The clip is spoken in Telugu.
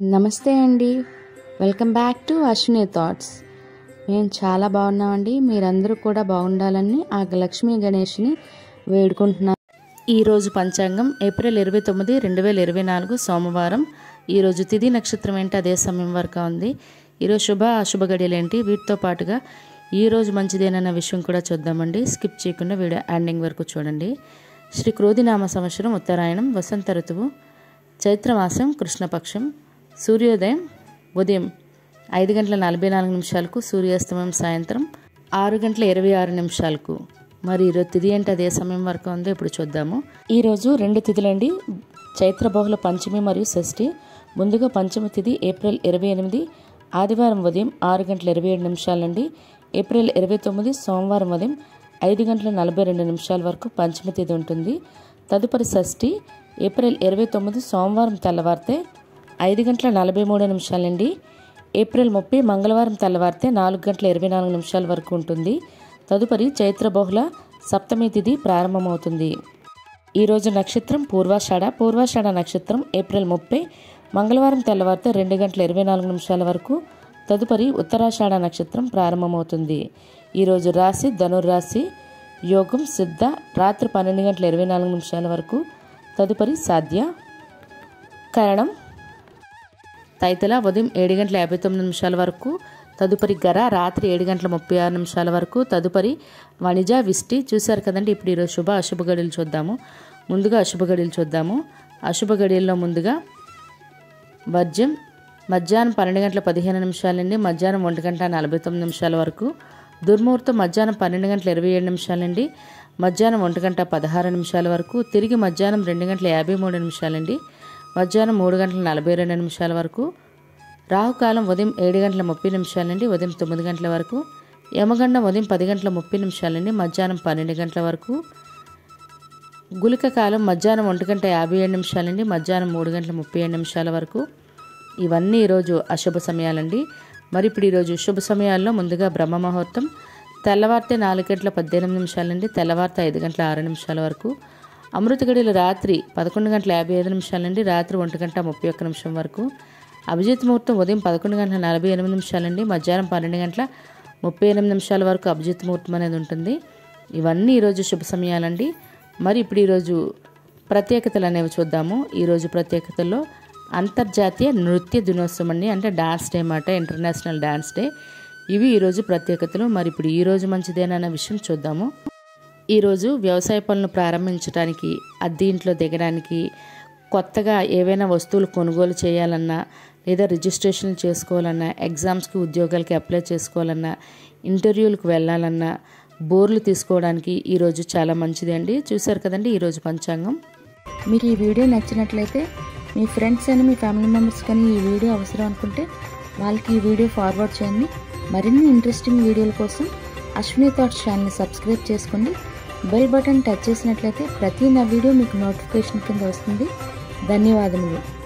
నమస్తే అండి welcome back to Ashwini thoughts మేము చాలా బాగున్నామండి మీరందరూ కూడా బాగుండాలని ఆ లక్ష్మీ గణేష్ని వేడుకుంటున్నాం ఈరోజు పంచాంగం ఏప్రిల్ ఇరవై తొమ్మిది రెండు వేల ఇరవై నాలుగు సోమవారం ఈరోజు తిథి నక్షత్రం ఏంటి అదే సమయం వరకు ఉంది ఈరోజు శుభ అశుభ గడియలు ఏంటి వీటితో పాటుగా ఈ రోజు మంచిదేనన్న విషయం కూడా చూద్దామండి స్కిప్ చేయకుండా వీడియో ఎండింగ్ వరకు చూడండి శ్రీ క్రోధినామ సంవత్సరం ఉత్తరాయణం వసంత ఋతువు చైత్రమాసం కృష్ణపక్షం సూర్యోదయం ఉదయం ఐదు గంటల నలభై నాలుగు నిమిషాలకు సూర్యాస్తమయం సాయంత్రం ఆరు గంటల ఇరవై ఆరు నిమిషాలకు మరి ఈరోజు తిథి అంటే అదే సమయం వరకు ఉందో ఇప్పుడు చూద్దాము ఈరోజు రెండు తిథులండి చైత్ర బహుళ పంచమి మరియు షష్ఠి ముందుగా పంచమి తిథి ఏప్రిల్ ఇరవై ఎనిమిది ఆదివారం ఉదయం ఆరు గంటల ఇరవై ఏడు నిమిషాలండి ఏప్రిల్ ఇరవై తొమ్మిది సోమవారం ఉదయం ఐదు గంటల నలభై రెండు నిమిషాల వరకు పంచమి తిథి ఉంటుంది తదుపరి షష్ఠి ఏప్రిల్ ఇరవై తొమ్మిది సోమవారం తెల్లవారితే ఐదు గంటల నలభై మూడు నిమిషాలండి ఏప్రిల్ ముప్పై మంగళవారం తెల్లవారితే నాలుగు గంటల ఇరవై నాలుగు నిమిషాల వరకు ఉంటుంది తదుపరి చైత్ర బహుళ సప్తమి తిథి ప్రారంభమవుతుంది ఈరోజు నక్షత్రం పూర్వాషాఢ పూర్వాషాఢ నక్షత్రం ఏప్రిల్ ముప్పై మంగళవారం తెల్లవారితే రెండు గంటల ఇరవై నాలుగు నిమిషాల వరకు తదుపరి ఉత్తరాషాఢ నక్షత్రం ప్రారంభమవుతుంది ఈరోజు రాశి ధనుర్రాశి యోగం సిద్ధ రాత్రి పన్నెండు గంటల ఇరవై నాలుగు నిమిషాల వరకు తదుపరి సాధ్య కరణం తైతల ఉదయం ఏడు గంటల యాభై తొమ్మిది నిమిషాల వరకు తదుపరి గర రాత్రి ఏడు గంటల ముప్పై ఆరు నిమిషాల వరకు తదుపరి వణిజ విష్టి చూశారు కదండి ఇప్పుడు ఈరోజు శుభ అశుభ గడియలు చూద్దాము ముందుగా అశుభ గడియలు చూద్దాము అశుభ గడియల్లో ముందుగా వర్జ్యం మధ్యాహ్నం పన్నెండు గంటల పదిహేను నిమిషాల నుండి మధ్యాహ్నం ఒంటి గంట నలభై తొమ్మిది నిమిషాల వరకు దుర్ముహూర్తం మధ్యాహ్నం పన్నెండు గంటల ఇరవై ఏడు నిమిషాల నుండి మధ్యాహ్నం ఒంటి గంట పదహారు నిమిషాల వరకు తిరిగి మధ్యాహ్నం రెండు గంటల యాభై మూడు నిమిషాలండి మధ్యాహ్నం మూడు గంటల నలభై రెండు నిమిషాల వరకు రాహుకాలం ఉదయం ఏడు గంటల ముప్పై నిమిషాల నుండి ఉదయం తొమ్మిది గంటల వరకు యమగండం ఉదయం పది గంటల ముప్పై నిమిషాల నుండి మధ్యాహ్నం పన్నెండు గంటల వరకు గులిక కాలం మధ్యాహ్నం ఒంటి గంట యాభై ఏడు నిమిషాల నుండి మధ్యాహ్నం మూడు గంటల ముప్పై ఏడు నిమిషాల వరకు ఇవన్నీ ఈరోజు అశుభ సమయాలండి మరి ఇప్పుడు ఈరోజు శుభ సమయాల్లో ముందుగా బ్రహ్మ ముహూర్తం తెల్లవారితే నాలుగు గంటల పద్దెనిమిది నిమిషాల నుండి తెల్లవారితే ఐదు గంటల ఆరు నిమిషాల వరకు అమృత గడియలు రాత్రి పదకొండు గంటల యాభై ఐదు నిమిషాల నుండి రాత్రి ఒంటి గంట ముప్పై ఒక్క నిమిషం వరకు అభిజిత్ ముహూర్తం ఉదయం పదకొండు గంటల నలభై ఎనిమిది నిమిషాల నుండి మధ్యాహ్నం పన్నెండు గంటల ముప్పై ఎనిమిది నిమిషాల వరకు అభిజిత్ ముహూర్తం అనేది ఉంటుంది ఇవన్నీ ఈరోజు శుభ సమయాలండి మరి ఇప్పుడు ఈరోజు ప్రత్యేకతలు అనేవి చూద్దాము ఈరోజు ప్రత్యేకతల్లో అంతర్జాతీయ నృత్య దినోత్సవం అండి అంటే డాన్స్ డే అన్నమాట ఇంటర్నేషనల్ డాన్స్ డే ఇవి ఈరోజు ప్రత్యేకతలు మరి ఇప్పుడు ఈ రోజు మంచిదేనన్న విషయం చూద్దాము ఈరోజు వ్యవసాయ పనులు ప్రారంభించడానికి అద్దె ఇంట్లో దిగడానికి కొత్తగా ఏవైనా వస్తువులు కొనుగోలు చేయాలన్నా లేదా రిజిస్ట్రేషన్ చేసుకోవాలన్నా ఎగ్జామ్స్కి ఉద్యోగాలకి అప్లై చేసుకోవాలన్నా ఇంటర్వ్యూలకు వెళ్ళాలన్నా బోర్లు తీసుకోవడానికి ఈరోజు చాలా మంచిది అండి చూశారు కదండి ఈరోజు పంచాంగం మీకు ఈ వీడియో నచ్చినట్లయితే మీ ఫ్రెండ్స్ అని మీ ఫ్యామిలీ మెంబర్స్ కానీ ఈ వీడియో అవసరం అనుకుంటే వాళ్ళకి ఈ వీడియో ఫార్వర్డ్ చేయండి మరిన్ని ఇంట్రెస్టింగ్ వీడియోల కోసం అశ్విని థాట్స్ ఛానల్ని సబ్స్క్రైబ్ చేసుకోండి బెల్ బటన్ టచ్ చేసినట్లయితే ప్రతి నా వీడియో మీకు నోటిఫికేషన్ కింద వస్తుంది ధన్యవాదములు